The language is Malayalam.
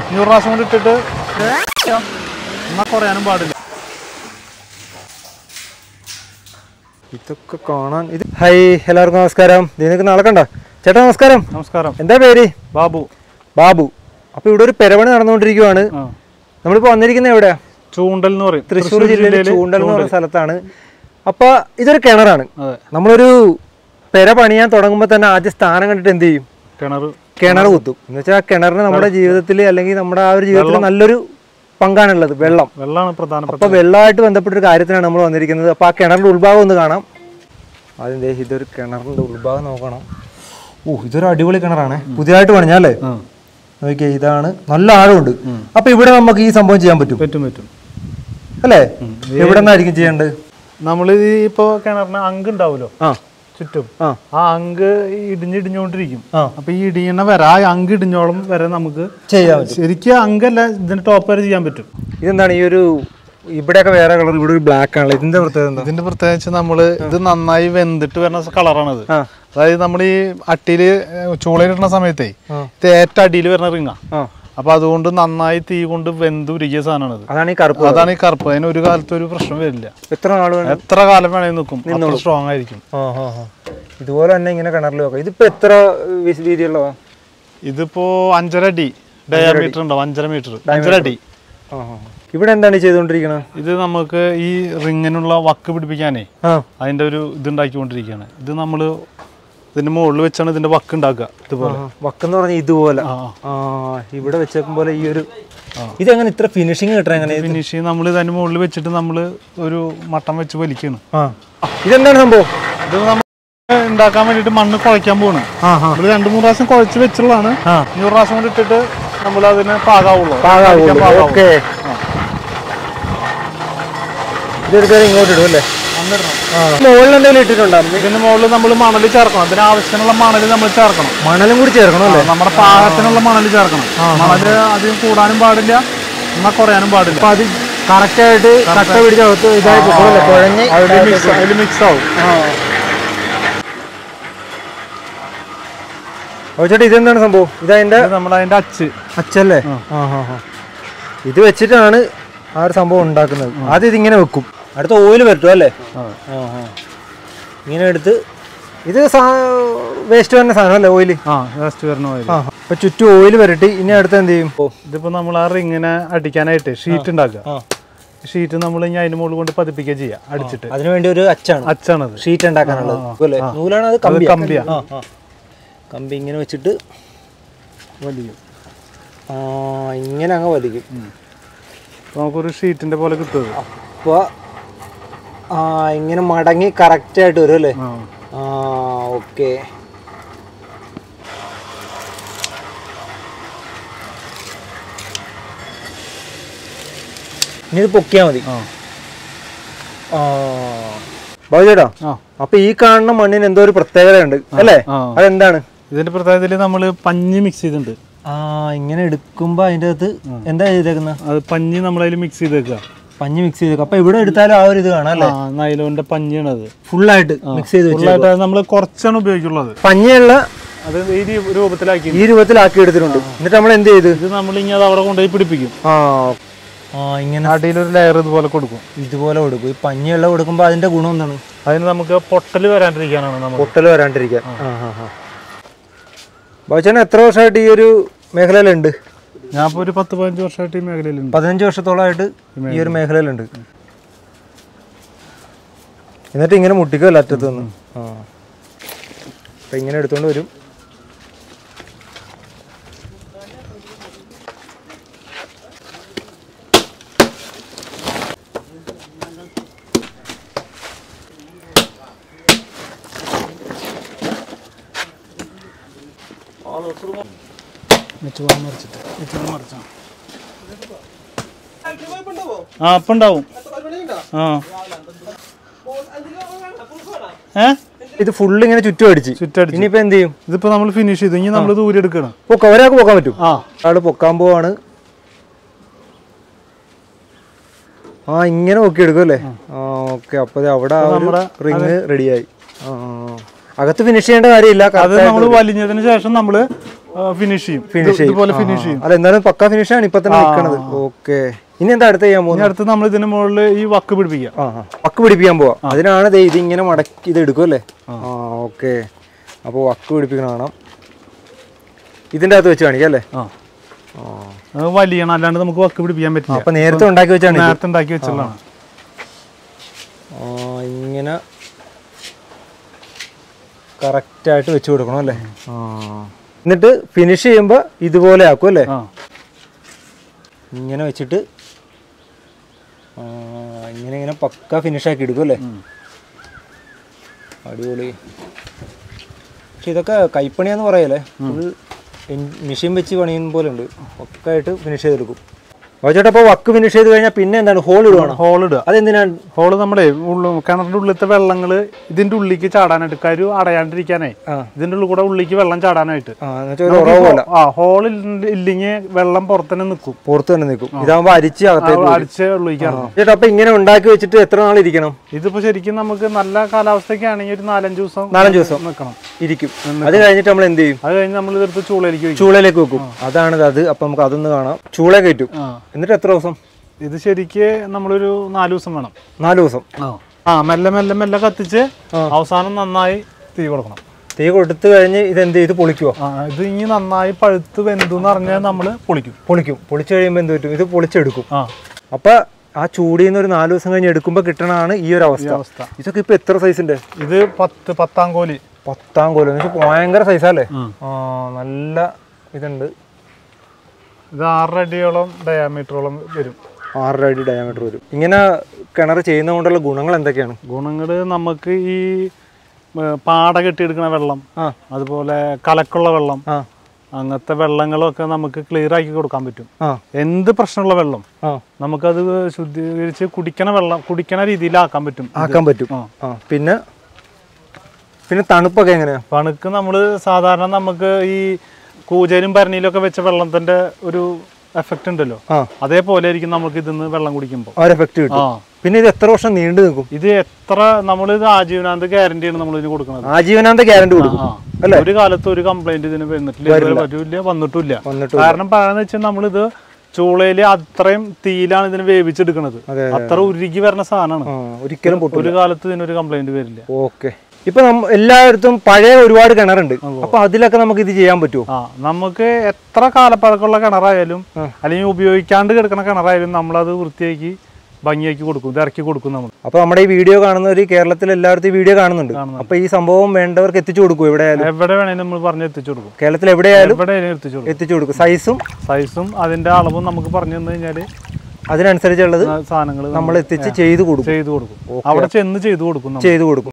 അഞ്ഞൂറ് പ്രാവശ്യം കൊണ്ട് ഇട്ടിട്ട് എന്നാ കുറയാനും പാടില്ല ഇതൊക്കെ കാണാൻ ഇത് ഹായ് എല്ലാവർക്കും നമസ്കാരം നിനക്ക് നാളെ കണ്ട ചേട്ടാ നമസ്കാരം നമസ്കാരം എന്താ പേര് ബാബു ബാബു അപ്പൊ ഇവിടെ ഒരു പെരവണി നടന്നുകൊണ്ടിരിക്കുവാണ് ആ നമ്മളിപ്പോ വന്നിരിക്കുന്നത് എവിടെയാ ചൂണ്ടൽ എന്ന് പറയും തൃശ്ശൂർ ജില്ലയിലെ ജില്ലയില് ചൂണ്ടൽ എന്ന് പറയുന്ന സ്ഥലത്താണ് അപ്പൊ ഇതൊരു കിണറാണ് അതെ നമ്മളൊരു പെര പണിയാൻ തുടങ്ങുമ്പോൾ തന്നെ ആദ്യം സ്ഥാനം കണ്ടിട്ട് എന്ത് ചെയ്യും കിണർ കിണർ കുത്തും എന്ന് വെച്ചാൽ കിണറിന് നമ്മുടെ ജീവിതത്തിൽ അല്ലെങ്കിൽ നമ്മുടെ ആ ഒരു ജീവിതത്തിൽ നല്ലൊരു പങ്കാണുള്ളത് വെള്ളം വെള്ളമാണ് പ്രധാനപ്പെട്ട അപ്പൊ വെള്ളമായിട്ട് ബന്ധപ്പെട്ട ഒരു കാര്യത്തിനാണ് നമ്മൾ വന്നിരിക്കുന്നത് അപ്പൊ ആ കിണറിന്റെ ഉൾഭാഗം ഒന്ന് കാണാം ആദ്യം ദേ ഇതൊരു കിണറിന്റെ ഉൾഭാഗം നോക്കണം ഓ ഇതൊരു അടിപൊളി കിണറാണ് പുതിയതായിട്ട് പണിഞ്ഞല്ലേ ആ നോക്കിയേ ഇതാണ് നല്ല ആഴമുണ്ട് അപ്പൊ ഇവിടെ നമുക്ക് ഈ സംഭവം ചെയ്യാൻ പറ്റും പറ്റും പറ്റും അല്ലേ എവിടെ നിന്നായിരിക്കും ചെയ്യേണ്ടത് നമ്മൾ ഇപ്പോ കിണറിന് അങ്ക് ഉണ്ടാവുമല്ലോ ആ ചുറ്റും ആ ആ അങ്ക് ഇടിഞ്ഞിടിഞ്ഞോണ്ടിരിക്കും ആ. അപ്പൊ ഈ ഇടിയണ വരെ ആ അങ്ക് ഇടിഞ്ഞോളം വരെ നമുക്ക് ചെയ്യാൻ പറ്റും ശരിക്കും അങ്കല്ല ഇതിന്റെ ടോപ്പ് വരെ ചെയ്യാൻ പറ്റും ഇതെന്താണ് ഈ ഒരു ഇവിടെയൊക്കെ വേറെ കളർ ഇവിടെ ഒരു ബ്ലാക്ക് ആണല്ലോ ഇതിന്റെ പ്രത്യേകത എന്താ ഇതിന്റെ പ്രത്യേകിച്ച് നമ്മള് ഇത് നന്നായി വെന്തിട്ട് വരുന്ന കളറാണത് ആ അതായത് നമ്മൾ ഈ അട്ടിയില് ചൂളയിലിടുന്ന സമയത്തേ ആ. ഇത് ഏറ്റവും അടിയിൽ വരുന്ന റിങ്ങാ ആ അപ്പൊ അതുകൊണ്ട് നന്നായി തീ കൊണ്ട് വെന്തുരുകിയ സാധനമാണത് അതാണ് ഈ കറുപ്പ് അതാണ് ഈ കറുപ്പ് അതിന് ഒരു കാലത്ത് ഒരു പ്രശ്നം വരില്ല എത്ര നാൾ വേണം എത്ര കാലം വേണമെങ്കിൽ നിൽക്കും അത്ര സ്ട്രോങ് ആയിരിക്കും ആ ആ ആ ഇതുപോലെ തന്നെ ഇങ്ങനെ കിണറിൽ വെക്കാം ഇതിപ്പോ എത്ര വീ- വീതിയുള്ളതാ ഇതിപ്പോ അഞ്ചര അടി ഡയമീറ്റർ ഉണ്ടാവും അഞ്ചര മീറ്റർ അഞ്ചര അടി ആ ആ. ഇവിടെ എന്താണ് ഈ ചെയ്തുകൊണ്ടിരിക്കണത് ഇത് നമുക്ക് ഈ റിങ്ങിനുള്ള വക്ക് പിടിപ്പിക്കാനേ ആ അതിന്റെ ഒരു ഇത് ഉണ്ടാക്കിക്കൊണ്ടിരിക്കുകയാണ് ഇത് നമ്മൾ ഇതിന്റെ മുകളിൽ വെച്ചാണ് ഇതിന്റെ വക്ക് ഉണ്ടാക്കുക ഇതുപോലെ വക്കെന്ന് പറഞ്ഞ ഇതുപോലെ ആ ആ ഇവിടെ വെച്ചേക്കും പോലെ ഈ ഒരു ഇതെങ്ങനെ ഇത്ര ഫിനിഷിങ് കിട്ടണ എങ്ങനെ ഫിനിഷ് നമ്മൾ ഇതിന്റെ മുകളിൽ വെച്ചിട്ട് നമ്മൾ ഒരു മട്ടം വെച്ച് വലിക്കുകയാണ് ആ ഇതെന്താണ് സംഭവം ഇത് നമ്മൾ ഉണ്ടാക്കാൻ വേണ്ടിയിട്ട് മണ്ണ് കുഴയ്ക്കാൻ പോവാണ് ആ ആ നമ്മൾ രണ്ട് മൂന്ന് പ്രാവശ്യം കുഴച്ച് വെച്ചുള്ളതാണ് ആ അഞ്ഞൂറ് പ്രാവശ്യം കൊണ്ട് ഇട്ടിട്ട് നമ്മൾ അതിന് പാകാവുള്ളൂ കഴിക്കാൻ പാകാവുള്ളൂ. ഓക്കെ ആ. ഇതെടുക്കാതെ ഇങ്ങോട്ട് ഇടും അല്ലേ വന്നിടണം. ആ മുകളിൽ എന്തെങ്കിലും ഇട്ടിട്ടുണ്ടോ ഇതിന് മുകളിൽ നമ്മൾ മണൽ ചേർക്കണം അതിന് ആവശ്യത്തിനുള്ള മണൽ നമ്മൾ ചേർക്കണം മണലും കൂടി ചേർക്കണം അല്ലേ നമ്മുടെ പാകത്തിനുള്ള മണൽ ചേർക്കണം മണല് അധികം കൂടാനും പാടില്ല എന്നാൽ കുറയാനും പാടില്ല അപ്പൊ അത് കറക്റ്റ് ആയിട്ട് കട്ട പിടിച്ച അകത്ത് ഇതായി പോകുമല്ലേ കുഴഞ്ഞ് അതിൽ മിക്സ് അതിൽ മിക്സ് ആവും ഓ ചേട്ടാ ഇതെന്താണ് സംഭവം ഇതതിന്റെ ഇത് നമ്മുടെ അതിന്റെ അച്ച് അച്ചല്ലേ ആ ഹാ ഹാ ഇത് വെച്ചിട്ടാണ് ആ ഒരു സംഭവം ഉണ്ടാക്കുന്നത് ആദ്യം ഇതിങ്ങനെ വെക്കും അടുത്ത ഓയിൽ വരട്ടും അല്ലേ ആ ഹാ ഇങ്ങനെ എടുത്ത് ഇത് വേസ്റ്റ് വരുന്ന സാധനം അല്ലേ ഓയിൽ ആ ലാസ്റ്റ് വരണ മാതിരി ആ അപ്പൊ ചുറ്റും ഓയിൽ വരട്ടി ഇനി അടുത്ത് എന്ത് ചെയ്യും ഓ ഇതിപ്പോ നമ്മൾ ആ റിങ്ങിനെ അടിക്കാനായിട്ട് ഷീറ്റ് ഉണ്ടാക്കുക ആ ഷീറ്റ് നമ്മൾ ഇനി അതിന് മുകളിൽ കൊണ്ട് പതിപ്പിക്കുക ചെയ്യുക അടിച്ചിട്ട് അതിനു വേണ്ടി ഒരു അച്ചാണ് അച്ചാണത് ഷീറ്റ് ഉണ്ടാക്കാനുള്ളത് അല്ലേ നൂലാണ് അത് അത് കമ്പി കമ്പിയാ ആ ആ കമ്പി ഇങ്ങനെ വെച്ചിട്ട് വലിയ ആ ഇങ്ങനെ അങ്ങ് വലിക്കും അപ്പൊ നമുക്കൊരു ഷീറ്റിന്റെ പോലെ കിട്ടും അത്. അപ്പോൾ ആ ഇങ്ങനെ മടങ്ങി കറക്റ്റ് ആയിട്ട് വരും അല്ലേ ആ ആ ഓക്കെ ഇനി ഇത് പൊക്കിയാ മതി ആ ആ ബാബു ചേട്ടാ ആ അപ്പൊ ഈ കാണുന്ന മണ്ണിന് എന്തോ ഒരു പ്രത്യേകതയുണ്ട് അല്ലേ ആ അതെന്താണ് ഇതിന്റെ പ്രത്യേകതയിൽ നമ്മൾ പഞ്ഞി മിക്സ് ചെയ്തിട്ടുണ്ട് ആ ഇങ്ങനെ എടുക്കുമ്പോ അതിന്റെ അകത്ത് എന്താ ചെയ്തേക്കുന്നത് അത് പഞ്ഞി നമ്മളതിൽ മിക്സ് ചെയ്തേക്കുക പഞ്ഞി മിക്സ് ചെയ്തേക്കും അപ്പൊ ഇവിടെ എടുത്താലും ആ ഒരു ഇത് കാണാം അല്ലേ ആ നൈലോന്റെ പഞ്ഞിയാണ് അത് ഫുള്ളായിട്ട് മിക്സ് ചെയ്ത് വെച്ചു ഫുള്ളായിട്ട് നമ്മൾ കുറച്ചാണ് ഉപയോഗിക്കുള്ളത് പഞ്ഞിയുള്ള അത് ഈ രീ- രൂപത്തിലാക്കി ഈ രൂപത്തിലാക്കി എടുത്തിട്ടുണ്ട് എന്നിട്ട് നമ്മൾ എന്ത് ചെയ്ത് ഇത് നമ്മൾ ഇനി അത് അവിടെ കൊണ്ടുപോയി പിടിപ്പിക്കും ആ ആ ഇങ്ങനെ അടിയിലൊരു ലെയർ ഇതുപോലെ കൊടുക്കും ഇതുപോലെ കൊടുക്കും ഈ പഞ്ഞിയുള്ള കൊടുക്കുമ്പോൾ അതിന്റെ ഗുണം എന്താണ് അതിന് നമുക്ക് പൊട്ടൽ വരാണ്ടിരിക്കാനാണ് നമ്മൾ പൊട്ടൽ വരാണ്ടിരിക്കാൻ ബാബുച്ചേട്ടൻ എത്ര വർഷമായിട്ട് ഈ ഒരു മേഖലയിലുണ്ട് ഞാൻ ഇപ്പോൾ ഒരു പത്ത് പതിനഞ്ച് വർഷമായിട്ട് ഈ മേഖലയിലുണ്ട് പതിനഞ്ച് വർഷത്തോളമായിട്ട് ഈ ഒരു മേഖലയിലുണ്ട് എന്നിട്ട് ഇങ്ങനെ മുട്ടിക്കുമല്ലോ അറ്റത്ത് നിന്ന് ആ അപ്പൊ ഇങ്ങനെ എടുത്തോണ്ട് വരും ആ അപ്പം ഉണ്ടാവും ആ ഏ ഇത് ഫുള്ള് ഇങ്ങനെ ചുറ്റും അടിച്ച് ചുറ്റടിച്ച് ഇനിയിപ്പോ എന്ത് ചെയ്യും ഇതിപ്പോ നമ്മൾ ഫിനിഷ് ചെയ്തു ഇനി നമ്മൾ ദൂരെ എടുക്കണം പൊക്ക ഒരാൾക്ക് പൊക്കാൻ പറ്റും ആ ആള് പൊക്കാൻ പോവാണ് ആ ഇങ്ങനെ പൊക്കി എടുക്കും അല്ലേ ആ ഓക്കെ അപ്പൊ ദേ അവിടെ ആ ഒരു നമ്മുടെ റിങ് റെഡിയായി ആ ആ, ആ. അകത്ത് ഫിനിഷ് ചെയ്യേണ്ട കാര്യമില്ല അത് നമ്മൾ വലിഞ്ഞതിന് ശേഷം നമ്മൾ ഫിനിഷ് ചെയ്യും ഫിനിഷ് ഇത് ഇതുപോലെ ഫിനിഷ് ചെയ്യും അല്ല എന്നാലും പക്ക ഫിനിഷ് ആണ് ഇപ്പൊ തന്നെ നിൽക്കുന്നത് ഓക്കെ ഇനി എന്താ അടുത്ത് ചെയ്യാൻ ഇനി പോകുന്നത് അടുത്ത് നമ്മൾ ഇതിന് മുകളിൽ ഈ വക്ക് പിടിപ്പിക്കുക ആ ആ. വക്ക് പിടിപ്പിക്കാൻ പോവാ അതിനാണ് ദേ ഇതിങ്ങനെ മടക്കി ഇത് എടുക്കും അല്ലേ ആ ഓക്കെ അപ്പോൾ വക്ക് പിടിപ്പിക്കണം കാണാം ഇതിൻ്റെ അകത്ത് വെച്ച് കാണിക്കാം അല്ലേ ആ ആ അത് വലിയണം അല്ലാണ്ട് നമുക്ക് വക്ക് പിടിപ്പിക്കാൻ പറ്റില്ല അപ്പൊ നേരത്തെ ഉണ്ടാക്കി വെച്ചാണ് ഇത്. നേരത്തെ ഉണ്ടാക്കി വെച്ചുള്ളതാണ് ആ ഇങ്ങനെ കറക്റ്റായിട്ട് വെച്ച് കൊടുക്കണം അല്ലേ ആ എന്നിട്ട് ഫിനിഷ് ചെയ്യുമ്പോൾ ഇതുപോലെ ആക്കും അല്ലേ ആ ഇങ്ങനെ വെച്ചിട്ട് ആ, ഇങ്ങനെ ഇങ്ങനെ പക്ക ഫിനിഷ് ആക്കി എടുക്കും അല്ലേ ഉം. അടിപൊളി പക്ഷെ ഇതൊക്കെ കൈപ്പണിയാന്ന് പറയല്ലേ ഫുൾ മെഷീൻ വെച്ച് പണിയുന്ന പോലെ ഉണ്ട് പക്കായിട്ട് ഫിനിഷ് ചെയ്തെടുക്കും ചേട്ടാ അപ്പോൾ വക്ക് ഫിനിഷ് ചെയ്ത് കഴിഞ്ഞാൽ പിന്നെ എന്താണ് ഹോൾ ഇടുവാണ് ഹോൾ ഇടുക അതെന്തിനാണ് ഹോള് നമ്മുടെ ഉള്ളു കിണറിന്റെ ഉള്ളിലത്തെ വെള്ളങ്ങള് ഇതിന്റെ ഉള്ളിലേക്ക് ചാടാനായിട്ട് കരു അടയാണ്ടിരിക്കാനേ ആ ഇതിന്റെ ഉള്ളിൽ കൂടെ ഉള്ളിലേക്ക് വെള്ളം ചാടാനായിട്ട് ആ എന്ന് വെച്ചാൽ ഒരു ഉറവ് പോലെ ആ ഹോൾ ഇല്ലെങ്കിൽ വെള്ളം പുറത്തന്നെ നിൽക്കും പുറത്ത് തന്നെ നിൽക്കും ഇതാകുമ്പോൾ അരിച്ച് അകത്തേക്ക് വരും. അടിച്ച് ഉള്ളിലേക്ക് ഇറങ്ങും ചേട്ടാ അപ്പൊ ഇങ്ങനെ ഉണ്ടാക്കി വെച്ചിട്ട് എത്ര നാൾ ഇരിക്കണം ഇതിപ്പോ ശരിക്കും നമുക്ക് നല്ല കാലാവസ്ഥയൊക്കെ ആണെങ്കിൽ ഒരു നാലഞ്ച് ദിവസം നാലഞ്ച് ദിവസം നിൽക്കണം ഇരിക്കും അത് കഴിഞ്ഞിട്ട് നമ്മൾ എന്ത് ചെയ്യും അത് കഴിഞ്ഞ് നമ്മൾ ഇതെടുത്ത് ചൂളയിലേക്ക് വയ്ക്കും ചൂളയിലേക്ക് വെക്കും അതാണിത് അത് അപ്പൊ നമുക്ക് അതൊന്ന് കാണാം ചൂള കയറ്റും ആ എന്നിട്ട് എത്ര ദിവസം ഇത് ശരിക്ക് നമ്മളൊരു നാല് ദിവസം വേണം നാല് ദിവസം ആ മെല്ലെ മെല്ലെ മെല്ലെ കത്തിച്ച് ആ. അവസാനം നന്നായി തീ കൊടുക്കണം തീ കൊടുത്തു കഴിഞ്ഞ് ഇത് എന്ത് ചെയ്ത് പൊളിക്കുവോ ആ ഇത് ഇനി നന്നായി പഴുത്ത് വെന്തു എന്ന് പറഞ്ഞാൽ നമ്മൾ പൊളിക്കും പൊളിക്കും പൊളിച്ചു കഴിയുമ്പോൾ എന്ത് പറ്റും ഇത് പൊളിച്ചെടുക്കും ആ അപ്പൊ ആ ചൂടിൽ നിന്ന് ഒരു നാല് ദിവസം കഴിഞ്ഞ് എടുക്കുമ്പോൾ കിട്ടണതാണ് ഈ ഒരു ഈ അവസ്ഥ അവസ്ഥ ഇതൊക്കെ ഇപ്പൊ എത്ര സൈസിന്റെ ഇത് പത്ത് പത്താം കോലി പത്താം കോലം എന്ന് വെച്ചാൽ ഭയങ്കര സൈസല്ലേ ഉം. ആ നല്ല ഇതുണ്ട് ഇത് ആറര അടിയോളം ഡയാമീറ്ററോളം വരും ആറര അടി ഡയമീറ്റർ വരും ഇങ്ങനെ കിണർ ചെയ്യുന്നത് കൊണ്ടുള്ള ഗുണങ്ങൾ എന്തൊക്കെയാണ് ഗുണങ്ങൾ നമുക്ക് ഈ ഏ, പാട കെട്ടിയെടുക്കുന്ന വെള്ളം ആ അതുപോലെ കലക്കുള്ള വെള്ളം ആ അങ്ങനത്തെ വെള്ളങ്ങളൊക്കെ നമുക്ക് ക്ലിയർ ആക്കി കൊടുക്കാൻ പറ്റും ആ എന്ത് പ്രശ്നമുള്ള വെള്ളം ആ നമുക്കത് ശുദ്ധീകരിച്ച് കുടിക്കണ വെള്ളം കുടിക്കണ രീതിയിലാക്കാൻ പറ്റും ആക്കാൻ പറ്റും ആ. ആ പിന്നെ പിന്നെ തണുപ്പൊക്കെ എങ്ങനെയാ പണുക്ക് നമ്മൾ സാധാരണ നമുക്ക് ഈ കൂജയിലും ഭരണിയിലും ഒക്കെ വെച്ച വെള്ളത്തിന്റെ ഒരു എഫക്റ്റ് ഉണ്ടല്ലോ ആ അതേപോലെ ആയിരിക്കും നമുക്ക് ഇതിന്ന് വെള്ളം കുടിക്കുമ്പോൾ ആ ഒരു എഫക്റ്റ് കിട്ടും ആ പിന്നെ ഇത് എത്ര വർഷം നീണ്ടു നിൽക്കും ഇത് എത്ര നമ്മൾ ഇത് ആജീവനാന്ത ഗ്യാരണ്ടിയാണ് നമ്മൾ ഇതിന് കൊടുക്കുന്നത് ആജീവനാന്ത ഗ്യാരണ്ടി കൊടുക്കും ആ. ഒരു കാലത്ത് ഒരു കംപ്ലൈന്റ് ഇതിന് വന്നിട്ടില്ല ഇതുവരെ പറ്റൂല വന്നിട്ടില്ല വന്നിട്ട് കാരണം പറയാന്ന് വെച്ചാൽ നമ്മളിത് ചൂളയില് അത്രയും തീയിലാണ് ഇതിന് വേവിച്ചെടുക്കുന്നത് അതെ, അത്ര ഉരുകി വരുന്ന സാധനമാണ് ആ ഒരിക്കലും പൊട്ടും ഒരു കാലത്ത് ഇതിനൊരു കംപ്ലൈന്റ് വരില്ല ഓക്കെ ഇപ്പൊ നമ്മ എല്ലായിടത്തും പഴയ ഒരുപാട് കിണറുണ്ട് അപ്പൊ അതിലൊക്കെ നമുക്ക് ഇത് ചെയ്യാൻ പറ്റുമോ ആ നമുക്ക് എത്ര കാലപ്പഴക്കമുള്ള കിണറായാലും അല്ലെങ്കിൽ ഉപയോഗിക്കാണ്ട് കിടക്കുന്ന കിണറായാലും നമ്മളത് വൃത്തിയാക്കി ഭംഗിയാക്കി കൊടുക്കും ഇത് ഇറക്കി കൊടുക്കും നമ്മൾ അപ്പൊ നമ്മുടെ ഈ വീഡിയോ കാണുന്നവർ കേരളത്തിൽ എല്ലായിടത്തും ഈ വീഡിയോ കാണുന്നുണ്ട് അപ്പൊ ഈ സംഭവം വേണ്ടവർക്ക് എത്തിച്ചു കൊടുക്കും എവിടെയായാലും എവിടെ വേണേലും നമ്മൾ പറഞ്ഞ് എത്തിച്ചു കൊടുക്കും കേരളത്തിൽ എവിടെയായാലും എവിടെ എത്തിച്ചു കൊടുക്കും എത്തിച്ചു കൊടുക്കും സൈസും സൈസും അതിന്റെ അളവും നമുക്ക് പറഞ്ഞു തന്നു കഴിഞ്ഞാല് അതിനനുസരിച്ചുള്ളത് സാധനങ്ങൾ നമ്മൾ എത്തിച്ച് ചെയ്തു കൊടുക്കും ചെയ്തു കൊടുക്കും അവിടെ ചെന്ന് ചെയ്തു കൊടുക്കും നമ്മൾ ചെയ്തു കൊടുക്കും